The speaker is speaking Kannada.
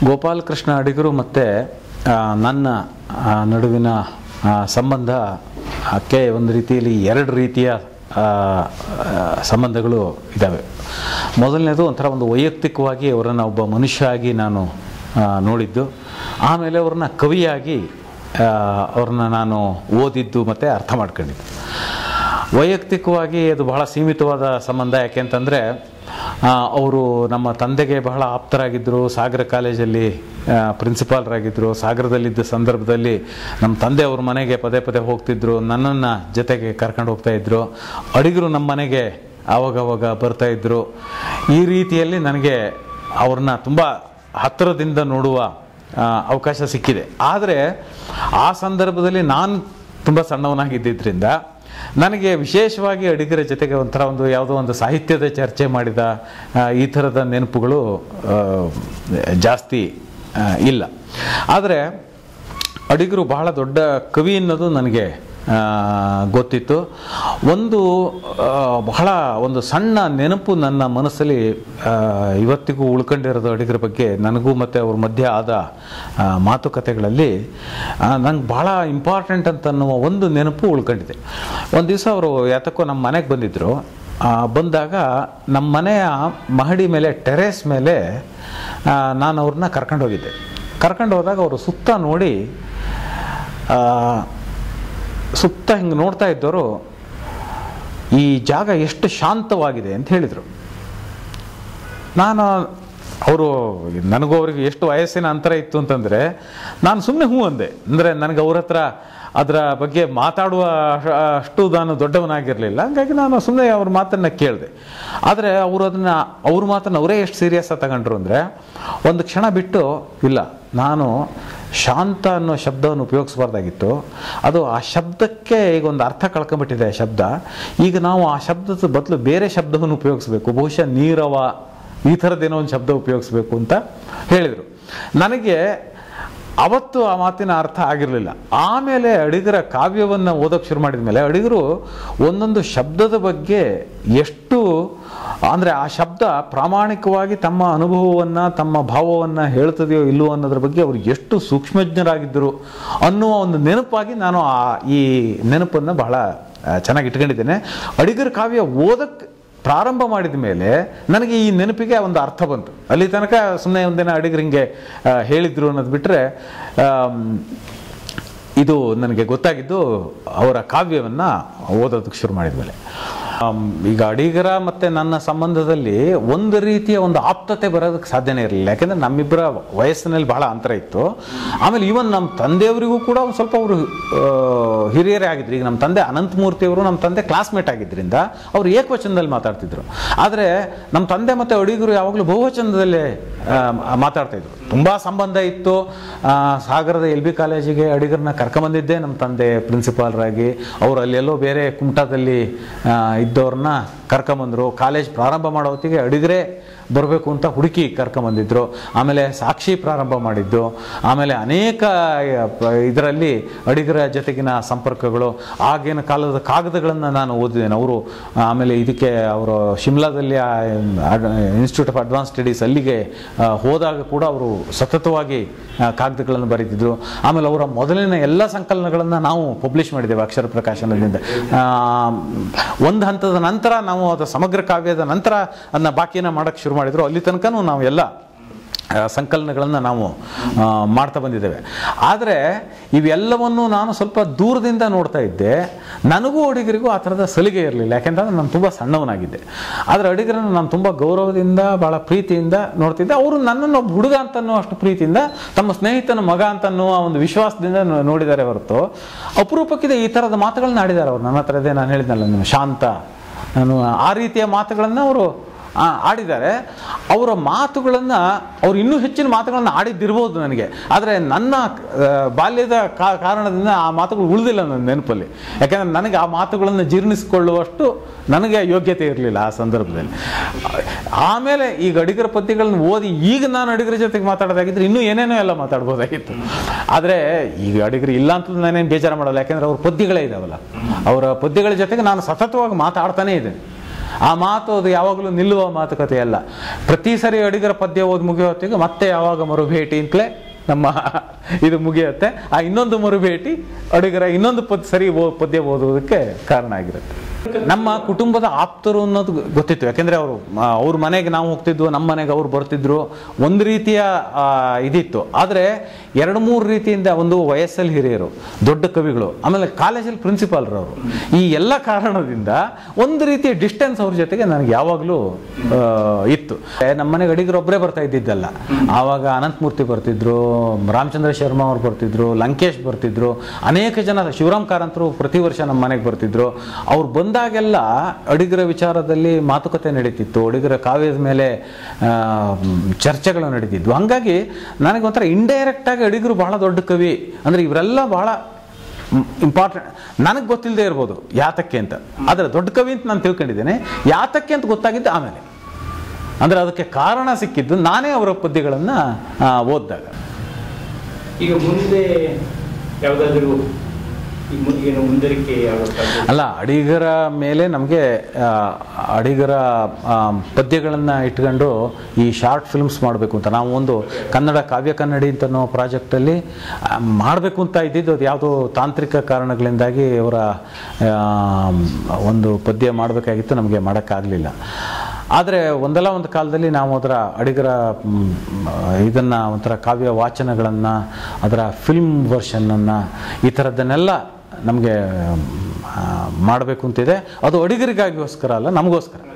ಗೋಪಾಲಕೃಷ್ಣ ಅಡಿಗರು ಮತ್ತು ನನ್ನ ಆ, ನಡುವಿನ ಆ, ಸಂಬಂಧ ಕ್ಕೆ ಒಂದು ರೀತಿಯಲ್ಲಿ ಎರಡು ರೀತಿಯ ಆ, ಆ, ಸಂಬಂಧಗಳು ಇದ್ದಾವೆ ಮೊದಲನೇದು ಒಂಥರ ಒಂದು ವೈಯಕ್ತಿಕವಾಗಿ ಅವರನ್ನು ಒಬ್ಬ ಮನುಷ್ಯ ಆಗಿ ನಾನು ಆ, ನೋಡಿದ್ದು ಆಮೇಲೆ ಅವ್ರನ್ನ ಕವಿಯಾಗಿ ಆ, ಅವ್ರನ್ನ ನಾನು ಓದಿದ್ದು ಮತ್ತು ಅರ್ಥ ಮಾಡ್ಕೊಂಡಿದ್ದು ವೈಯಕ್ತಿಕವಾಗಿ ಅದು ಬಹಳ ಸೀಮಿತವಾದ ಸಂಬಂಧ ಯಾಕೆಂತಂದರೆ ಅವರು ನಮ್ಮ ತಂದೆಗೆ ಬಹಳ ಆಪ್ತರಾಗಿದ್ದರು ಸಾಗರ ಕಾಲೇಜಲ್ಲಿ ಪ್ರಿನ್ಸಿಪಾಲ್ರಾಗಿದ್ದರು ಸಾಗರದಲ್ಲಿದ್ದ ಸಂದರ್ಭದಲ್ಲಿ ನಮ್ಮ ತಂದೆ ಅವ್ರ ಮನೆಗೆ ಪದೇ ಪದೇ ಹೋಗ್ತಿದ್ರು ನನ್ನನ್ನು ಜೊತೆಗೆ ಕರ್ಕೊಂಡು ಹೋಗ್ತಾ ಇದ್ರು ಅಡಿಗರು ನಮ್ಮ ಮನೆಗೆ ಆವಾಗವಾಗ ಬರ್ತಾ ಇದ್ರು ಈ ರೀತಿಯಲ್ಲಿ ನನಗೆ ಅವ್ರನ್ನ ತುಂಬ ಹತ್ತಿರದಿಂದ ನೋಡುವ ಆ, ಅವಕಾಶ ಸಿಕ್ಕಿದೆ ಆದರೆ ಆ ಸಂದರ್ಭದಲ್ಲಿ ನಾನು ತುಂಬ ಸಣ್ಣವನಾಗಿದ್ದರಿಂದ ನನಗೆ ವಿಶೇಷವಾಗಿ ಅಡಿಗರ ಜೊತೆಗೆ ಒಂಥರ ಒಂದು ಯಾವುದೋ ಒಂದು ಸಾಹಿತ್ಯದ ಚರ್ಚೆ ಮಾಡಿದ ಆ, ಈ ಥರದ ನೆನಪುಗಳು ಆ, ಜಾಸ್ತಿ ಆ, ಇಲ್ಲ ಆದರೆ ಅಡಿಗರು ಬಹಳ ದೊಡ್ಡ ಕವಿ ಅನ್ನೋದು ನನಗೆ ಆ, ಗೊತ್ತಿತ್ತು ಒಂದು ಆ, ಬಹಳ ಒಂದು ಸಣ್ಣ ನೆನಪು ನನ್ನ ಮನಸ್ಸಲ್ಲಿ ಆ, ಇವತ್ತಿಗೂ ಉಳ್ಕೊಂಡಿರೋದು ಅಡಿಗರ ಬಗ್ಗೆ ನನಗೂ ಮತ್ತು ಅವ್ರ ಮಧ್ಯೆ ಆದ ಆ, ಮಾತುಕತೆಗಳಲ್ಲಿ ನಂಗೆ ಭಾಳ ಇಂಪಾರ್ಟೆಂಟ್ ಅಂತ ಅನ್ನುವ ಒಂದು ನೆನಪು ಉಳ್ಕೊಂಡಿದೆ ಒಂದು ದಿವಸ ಅವರು ಯಾತಕ್ಕೋ ನಮ್ಮ ಮನೆಗೆ ಬಂದಿದ್ದರು ಆ, ಬಂದಾಗ ನಮ್ಮ ಮನೆಯ ಮಹಡಿ ಮೇಲೆ ಟೆರೇಸ್ ಮೇಲೆ ಆ, ನಾನು ಅವ್ರನ್ನ ಕರ್ಕೊಂಡು ಹೋಗಿದ್ದೆ ಕರ್ಕೊಂಡು ಹೋದಾಗ ಅವರು ಸುತ್ತ ನೋಡಿ ಆ, ಸುತ್ತ ಹಿಂಗೆ ನೋಡ್ತಾ ಇದ್ದವರು ಈ ಜಾಗ ಎಷ್ಟು ಶಾಂತವಾಗಿದೆ ಅಂತ ಹೇಳಿದರು ನಾನು ಅವರು ನನಗೂ ಅವ್ರಿಗೆ ಎಷ್ಟು ವಯಸ್ಸಿನ ಅಂತರ ಇತ್ತು ಅಂತಂದರೆ ನಾನು ಸುಮ್ಮನೆ ಹ್ಞೂ ಅಂದೆ ಅಂದರೆ ನನಗೆ ಅವ್ರ ಹತ್ರ ಅದರ ಬಗ್ಗೆ ಮಾತಾಡುವ ಅಷ್- ಅಷ್ಟು ನಾನು ದೊಡ್ಡವನಾಗಿರಲಿಲ್ಲ ಹಂಗಾಗಿ ನಾನು ಸುಮ್ಮನೆ ಅವ್ರ ಮಾತನ್ನು ಕೇಳಿದೆ ಆದರೆ ಅವರು ಅದನ್ನು ಅವ್ರ ಮಾತನ್ನು ಅವರೇ ಎಷ್ಟು ಸೀರಿಯಸ್ ಆಗಿ ತಗೊಂಡ್ರು ಅಂದರೆ ಒಂದು ಕ್ಷಣ ಬಿಟ್ಟು ಇಲ್ಲ ನಾನು ಶಾಂತ ಅನ್ನೋ ಶಬ್ದವನ್ನು ಉಪಯೋಗಿಸಬಾರ್ದಾಗಿತ್ತು ಅದು ಆ ಶಬ್ದಕ್ಕೆ ಈಗ ಒಂದು ಅರ್ಥ ಕಳ್ಕೊಂಬಿಟ್ಟಿದೆ ಆ ಶಬ್ದ ಈಗ ನಾವು ಆ ಶಬ್ದದ ಬದಲು ಬೇರೆ ಶಬ್ದವನ್ನು ಉಪಯೋಗಿಸ್ಬೇಕು ಬಹುಶಃ ನೀರವ ಈ ಥರದ್ದೇನೋ ಒಂದು ಶಬ್ದ ಉಪಯೋಗಿಸ್ಬೇಕು ಅಂತ ಹೇಳಿದರು ನನಗೆ ಅವತ್ತು ಆ ಮಾತಿನ ಅರ್ಥ ಆಗಿರಲಿಲ್ಲ ಆಮೇಲೆ ಅಡಿಗರ ಕಾವ್ಯವನ್ನು ಓದೋಕ್ಕೆ ಶುರು ಮಾಡಿದ ಮೇಲೆ ಅಡಿಗರು ಒಂದೊಂದು ಶಬ್ದದ ಬಗ್ಗೆ ಎಷ್ಟು ಅಂದರೆ ಆ ಶಬ್ದ ಪ್ರಾಮಾಣಿಕವಾಗಿ ತಮ್ಮ ಅನುಭವವನ್ನು ತಮ್ಮ ಭಾವವನ್ನು ಹೇಳ್ತದೆಯೋ ಇಲ್ಲವೋ ಅನ್ನೋದ್ರ ಬಗ್ಗೆ ಅವರು ಎಷ್ಟು ಸೂಕ್ಷ್ಮಜ್ಞರಾಗಿದ್ದರು ಅನ್ನುವ ಒಂದು ನೆನಪಾಗಿ ನಾನು ಆ ಈ ನೆನಪನ್ನು ಬಹಳ ಆ, ಚೆನ್ನಾಗಿ ಇಟ್ಕೊಂಡಿದ್ದೇನೆ ಅಡಿಗರ ಕಾವ್ಯ ಓದಕ್ಕೆ ಪ್ರಾರಂಭ ಮಾಡಿದ ಮೇಲೆ ನನಗೆ ಈ ನೆನಪಿಗೆ ಒಂದು ಅರ್ಥ ಬಂತು ಅಲ್ಲಿ ತನಕ ಸುಮ್ಮನೆ ಒಂದಿನ ಅಡಿಗರು ಹಿಂಗೆ ಆ, ಹೇಳಿದ್ರು ಅನ್ನೋದು ಬಿಟ್ಟರೆ ಇದು ನನಗೆ ಗೊತ್ತಾಗಿದ್ದು ಅವರ ಕಾವ್ಯವನ್ನು ಓದೋದಕ್ಕೆ ಶುರು ಮಾಡಿದ ಮೇಲೆ ಆಮ್, ಈಗ ಅಡಿಗರ ಮತ್ತು ನನ್ನ ಸಂಬಂಧದಲ್ಲಿ ಒಂದು ರೀತಿಯ ಒಂದು ಆಪ್ತತೆ ಬರೋದಕ್ಕೆ ಸಾಧ್ಯನೇ ಇರಲಿಲ್ಲ ಯಾಕೆಂದರೆ ನಮ್ಮಿಬ್ಬರ ವಯಸ್ಸಿನಲ್ಲಿ ಬಹಳ ಅಂತರ ಇತ್ತು ಆಮೇಲೆ ಈವನ್ ನಮ್ಮ ತಂದೆಯವರಿಗೂ ಕೂಡ ಒಂದು ಸ್ವಲ್ಪ ಅವರು ಹಿರಿಯರೇ ಆಗಿದ್ರು ಈಗ ನಮ್ಮ ತಂದೆ ಅನಂತಮೂರ್ತಿ ಅವರು ನಮ್ಮ ತಂದೆ ಕ್ಲಾಸ್ಮೇಟ್ ಆಗಿದ್ದರಿಂದ ಅವರು ಏಕವಚನದಲ್ಲಿ ಮಾತಾಡ್ತಿದ್ರು ಆದರೆ ನಮ್ಮ ತಂದೆ ಮತ್ತು ಅಡಿಗರು ಯಾವಾಗಲೂ ಬಹುವಚನದಲ್ಲೇ ಆ, ಮಾತಾಡ್ತಾ ಇದ್ರು ತುಂಬ ಸಂಬಂಧ ಇತ್ತು ಆ, ಸಾಗರದ ಎಲ್ ಬಿ ಕಾಲೇಜಿಗೆ ಅಡಿಗರನ್ನ ಕರ್ಕೊಂಬಂದಿದ್ದೆ ನಮ್ಮ ತಂದೆ ಪ್ರಿನ್ಸಿಪಾಲ್ರಾಗಿ ಅವರು ಅಲ್ಲೆಲ್ಲೋ ಬೇರೆ ಕುಮಟಾದಲ್ಲಿ ಆ, ಇದ್ದವ್ರನ್ನ ಕರ್ಕೊಂಬಂದರು ಕಾಲೇಜ್ ಪ್ರಾರಂಭ ಮಾಡೋ ಹೊತ್ತಿಗೆ ಅಡಿಗರೇ ಬರಬೇಕು ಅಂತ ಹುಡುಕಿ ಕರ್ಕೊಂಬಂದಿದ್ರು ಆಮೇಲೆ ಸಾಕ್ಷಿ ಪ್ರಾರಂಭ ಮಾಡಿದ್ದು ಆಮೇಲೆ ಅನೇಕ ಇದರಲ್ಲಿ ಅಡಿಗರ ಜೊತೆಗಿನ ಸಂಪರ್ಕಗಳು ಆಗಿನ ಕಾಲದ ಕಾಗದಗಳನ್ನು ನಾನು ಓದಿದ್ದೇನೆ ಅವರು ಆಮೇಲೆ ಇದಕ್ಕೆ ಅವರು ಶಿಮ್ಲಾದಲ್ಲಿ ಇನ್ಸ್ಟಿಟ್ಯೂಟ್ ಆಫ್ ಅಡ್ವಾನ್ಸ್ ಸ್ಟಡೀಸ್ ಅಲ್ಲಿಗೆ ಆ, ಹೋದಾಗ ಕೂಡ ಅವರು ಸತತವಾಗಿ ಆ, ಕಾಗದಗಳನ್ನು ಬರೀತಿದ್ರು ಆಮೇಲೆ ಅವರ ಮೊದಲಿನ ಎಲ್ಲ ಸಂಕಲನಗಳನ್ನು ನಾವು ಪಬ್ಲಿಷ್ ಮಾಡಿದ್ದೇವೆ ಅಕ್ಷರ ಪ್ರಕಾಶನದಿಂದ ಆ, ಒಂದು ಹಂತದ ನಂತರ ನಾವು ಅದು ಸಮಗ್ರ ಕಾವ್ಯದ ನಂತರ ಅದನ್ನ ಬಾಕಿನ ಮಾಡೋಕ್ಕೆ ಶುರು ಮಾಡಿದ್ರು ಅಲ್ಲಿ ತನಕನೂ ನಾವು ಎಲ್ಲ ಆ, ಸಂಕಲನಗಳನ್ನು ನಾವು ಆ, ಮಾಡ್ತಾ ಬಂದಿದ್ದೇವೆ ಆದರೆ ಇವೆಲ್ಲವನ್ನು ನಾನು ಸ್ವಲ್ಪ ದೂರದಿಂದ ನೋಡ್ತಾ ಇದ್ದೆ ನನಗೂ ಅಡಿಗರಿಗೂ ಆ ಥರದ ಸಲಿಗೆ ಇರಲಿಲ್ಲ ಯಾಕೆಂತಂದ್ರೆ ನಾನು ತುಂಬ ಸಣ್ಣವನಾಗಿದ್ದೆ ಆದರೆ ಅಡಿಗರನ್ನು ನಾನು ತುಂಬ ಗೌರವದಿಂದ ಭಾಳ ಪ್ರೀತಿಯಿಂದ ನೋಡ್ತಿದ್ದೆ ಅವರು ನನ್ನನ್ನು ಒಬ್ಬ ಹುಡುಗ ಅಂತ ಅನ್ನೋ ಅಷ್ಟು ಪ್ರೀತಿಯಿಂದ ತಮ್ಮ ಸ್ನೇಹಿತನ ಮಗ ಅಂತ ಅನ್ನುವ ಒಂದು ವಿಶ್ವಾಸದಿಂದ ನೋ- ನೋಡಿದ್ದಾರೆ ಹೊರತು ಅಪರೂಪಕ್ಕಿದೆ ಈ ಥರದ ಮಾತುಗಳನ್ನ ಆಡಿದ್ದಾರೆ ಅವರು ನನ್ನ ಹತ್ರ ಇದೆ ನಾನು ಹೇಳಿದ್ನಲ್ಲ ನೀವು ಶಾಂತ ನಾನು ಆ ರೀತಿಯ ಮಾತುಗಳನ್ನು ಅವರು ಆ, ಆಡಿದ್ದಾರೆ ಅವರ ಮಾತುಗಳನ್ನು ಅವ್ರು ಇನ್ನೂ ಹೆಚ್ಚಿನ ಮಾತುಗಳನ್ನು ಆಡಿದ್ದಿರ್ಬೋದು ನನಗೆ ಆದರೆ ನನ್ನ ಆ, ಬಾಲ್ಯದ ಕಾ- ಕಾರಣದಿಂದ ಆ ಮಾತುಗಳು ಉಳಿದಿಲ್ಲ ನನ್ನ ನೆನಪಲ್ಲಿ ಯಾಕೆಂದರೆ ನನಗೆ ಆ ಮಾತುಗಳನ್ನು ಜೀರ್ಣಿಸಿಕೊಳ್ಳುವಷ್ಟು ನನಗೆ ಯೋಗ್ಯತೆ ಇರಲಿಲ್ಲ ಆ ಸಂದರ್ಭದಲ್ಲಿ ಆಮೇಲೆ ಈಗ ಅಡಿಗರ ಪದ್ಯಗಳನ್ನು ಓದಿ ಈಗ ನಾನು ಅಡಿಗರ ಜೊತೆಗೆ ಮಾತಾಡೋದಾಗಿದ್ರೆ ಇನ್ನೂ ಏನೇನೋ ಎಲ್ಲ ಮಾತಾಡ್ಬೋದಾಗಿತ್ತು ಆದರೆ ಈಗ ಅಡಿಗರು ಇಲ್ಲ ಅಂತ ನಾನೇನು ಬೇಜಾರು ಮಾಡಲ್ಲ ಯಾಕೆಂದರೆ ಅವ್ರ ಪದ್ಯಗಳೇ ಇದಾವಲ್ಲ ಅವರ ಪದ್ಯಗಳ ಜೊತೆಗೆ ನಾನು ಸತತವಾಗಿ ಮಾತಾಡ್ತಾನೇ ಇದ್ದೇನೆ ಆ ಮಾತು ಅದು ಯಾವಾಗಲೂ ನಿಲ್ಲುವ ಮಾತುಕತೆ ಅಲ್ಲ ಪ್ರತಿ ಸರಿ ಅಡಿಗರ ಪದ್ಯ ಓದಿ ಮುಗಿಯೋ ಹೊತ್ತಿಗೆ ಮತ್ತೆ ಯಾವಾಗ ಮರುಭೇಟಿ ಅಂತಲೇ ನಮ್ಮ ಇದು ಮುಗಿಯುತ್ತೆ ಆ ಇನ್ನೊಂದು ಮರುಭೇಟಿ ಅಡಿಗರ ಇನ್ನೊಂದು ಪದ್ ಸರಿ ಓ- ಪದ್ಯ ಓದುವುದಕ್ಕೆ ಕಾರಣ ಆಗಿರುತ್ತೆ ನಮ್ಮ ಕುಟುಂಬದ ಆಪ್ತರು ಅನ್ನೋದು ಗೊತ್ತಿತ್ತು ಯಾಕೆಂದ್ರೆ ಅವರು ಅವ್ರ ಮನೆಗೆ ನಾವು ಹೋಗ್ತಿದ್ವು ನಮ್ಮ ಮನೆಗೆ ಅವ್ರು ಬರ್ತಿದ್ರು ಒಂದು ರೀತಿಯ ಆ, ಇದಿತ್ತು ಆದರೆ ಎರಡು ಮೂರು ರೀತಿಯಿಂದ ಒಂದು ವಯಸ್ಸಲ್ಲಿ ಹಿರಿಯರು ದೊಡ್ಡ ಕವಿಗಳು ಆಮೇಲೆ ಕಾಲೇಜಲ್ಲಿ ಪ್ರಿನ್ಸಿಪಾಲ್ರು ಅವರು ಈ ಎಲ್ಲ ಕಾರಣದಿಂದ ಒಂದು ರೀತಿಯ ಡಿಸ್ಟೆನ್ಸ್ ಅವ್ರ ಜೊತೆಗೆ ನನಗೆ ಯಾವಾಗಲೂ ಇತ್ತು ಏ, ನಮ್ಮ ಮನೆಗೆ ಅಡಿಗರು ಒಬ್ಬರೇ ಬರ್ತಾ ಇದ್ದಿದ್ದಲ್ಲ ಆವಾಗ ಅನಂತಮೂರ್ತಿ ಬರ್ತಿದ್ರು ರಾಮಚಂದ್ರ ಶರ್ಮಾ ಅವ್ರು ಬರ್ತಿದ್ರು ಲಂಕೇಶ್ ಬರ್ತಿದ್ರು ಅನೇಕ ಜನ ಶಿವರಾಮ್ ಕಾರಂತರು ಪ್ರತಿ ವರ್ಷ ನಮ್ಮ ಮನೆಗೆ ಬರ್ತಿದ್ರು ಅವ್ರು ಬಂದಾಗೆಲ್ಲ ಅಡಿಗರ ವಿಚಾರದಲ್ಲಿ ಮಾತುಕತೆ ನಡೀತಿತ್ತು ಅಡಿಗರ ಕಾವ್ಯದ ಮೇಲೆ ಆ, ಚರ್ಚೆಗಳು ನಡೀತಿದ್ವು ಹಂಗಾಗಿ ನನಗೆ ಒಂಥರ ಇಂಡೈರೆಕ್ಟ್ ಆಗಿ ಅಡಿಗರು ಬಹಳ ದೊಡ್ಡ ಕವಿ ಅಂದ್ರೆ ಇವರೆಲ್ಲ ಬಹಳ ಇಂಪಾರ್ಟೆಂಟ್ ನನಗೆ ಗೊತ್ತಿಲ್ಲದೆ ಇರ್ಬೋದು ಯಾತಕ್ಕೆ ಅಂತ ಆದರೆ ದೊಡ್ಡ ಕವಿ ಅಂತ ನಾನು ತಿಳ್ಕೊಂಡಿದ್ದೇನೆ ಯಾತಕ್ಕೆ ಅಂತ ಗೊತ್ತಾಗಿದ್ದು ಆಮೇಲೆ ಅಂದರೆ ಅದಕ್ಕೆ ಕಾರಣ ಸಿಕ್ಕಿದ್ದು ನಾನೇ ಅವರ ಪದ್ಯಗಳನ್ನು ಓದಿದಾಗ ಈಗ ಮುಂದೆ ಯಾವುದಾದ್ರೂ ಈ ಮು- ಏನು ಮುಂದರಿಕೆ ಯಾವತ್ತಾದ್ರೂ ಅಲ್ಲ ಅಡಿಗರ ಮೇಲೆ ನಮಗೆ ಅಡಿಗರ ಆ, ಪದ್ಯಗಳನ್ನು ಇಟ್ಕೊಂಡು ಈ ಶಾರ್ಟ್ ಫಿಲ್ಮ್ಸ್ ಮಾಡಬೇಕು ಅಂತ ನಾವು ಒಂದು ಕನ್ನಡ ಕಾವ್ಯ ಕನ್ನಡಿ ಅಂತ ಅನ್ನೋ ಪ್ರಾಜೆಕ್ಟಲ್ಲಿ ಮಾಡಬೇಕು ಅಂತ ಇದ್ದಿದ್ದು ಅದು ಯಾವುದೋ ತಾಂತ್ರಿಕ ಕಾರಣಗಳಿಂದಾಗಿ ಅವರ ಆ, ಒಂದು ಪದ್ಯ ಮಾಡಬೇಕಾಗಿತ್ತು ನಮಗೆ ಮಾಡೋಕ್ಕಾಗಲಿಲ್ಲ ಆದರೆ ಒಂದಲ್ಲ ಒಂದು ಕಾಲದಲ್ಲಿ ನಾವು ಅದರ ಅಡಿಗರ ಇದನ್ನು ಒಂಥರ ಕಾವ್ಯ ವಾಚನಗಳನ್ನು ಅದರ ಫಿಲ್ಮ್ ವರ್ಷನನ್ನು ಈ ಥರದ್ದನ್ನೆಲ್ಲ ನಮಗೆ ಮಾಡಬೇಕು ಅಂತಿದೆ ಅದು ಅಡಿಗರಿಗಾಗಿಗೋಸ್ಕರ ಅಲ್ಲ ನಮಗೋಸ್ಕರ